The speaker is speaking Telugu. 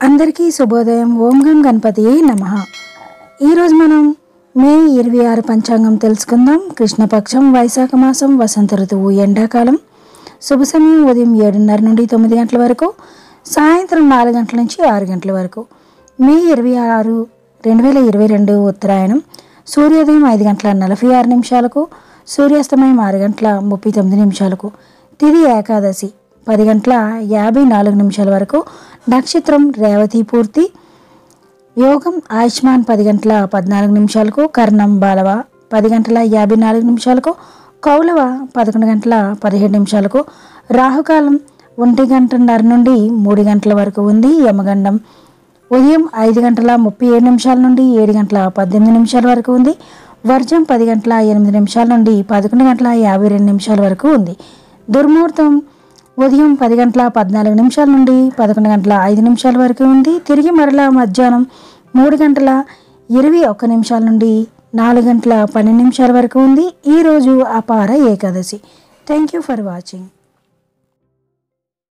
అందరికీ శుభోదయం ఓం గం గణపతి నమ ఈరోజు మనం మే ఇరవై ఆరు పంచాంగం తెలుసుకుందాం కృష్ణపక్షం వైశాఖ మాసం వసంత ఋతువు ఎండాకాలం శుభ సమయం ఉదయం ఏడున్నర నుండి తొమ్మిది గంటల వరకు సాయంత్రం నాలుగు గంటల నుంచి ఆరు గంటల వరకు మే ఇరవై ఆరు రెండు వేల ఇరవై రెండు ఉత్తరాయణం సూర్యోదయం ఐదు గంటల నలభై ఆరు నిమిషాలకు సూర్యాస్తమయం ఆరు గంటల ముప్పై తొమ్మిది నిమిషాలకు తిది ఏకాదశి పది గంటల యాభై నాలుగు నిమిషాల వరకు నక్షత్రం రేవతి పూర్తి యోగం ఆయుష్మాన్ పది గంటల పద్నాలుగు నిమిషాలకు కర్ణం బాలవ పది గంటల యాభై నాలుగు నిమిషాలకు కౌలవ పదకొండు గంటల పదిహేడు నిమిషాలకు రాహుకాలం ఒంటి గంటన్నర నుండి మూడు గంటల వరకు ఉంది యమగండం ఉదయం ఐదు గంటల ముప్పై ఏడు నిమిషాల నుండి ఏడు గంటల పద్దెనిమిది నిమిషాల వరకు ఉంది వర్జం పది గంటల ఎనిమిది నిమిషాల నుండి పదకొండు గంటల యాభై రెండు నిమిషాల వరకు ఉంది దుర్ముహూర్తం ఉదయం పది గంటల పద్నాలుగు నిమిషాల నుండి పదకొండు గంటల ఐదు నిమిషాల వరకు ఉంది తిరిగి మరలా మధ్యాహ్నం మూడు గంటల ఇరవై ఒక్క నిమిషాల నుండి నాలుగు గంటల పన్నెండు నిమిషాల వరకు ఉంది ఈరోజు Apara Ekadashi thank you for watching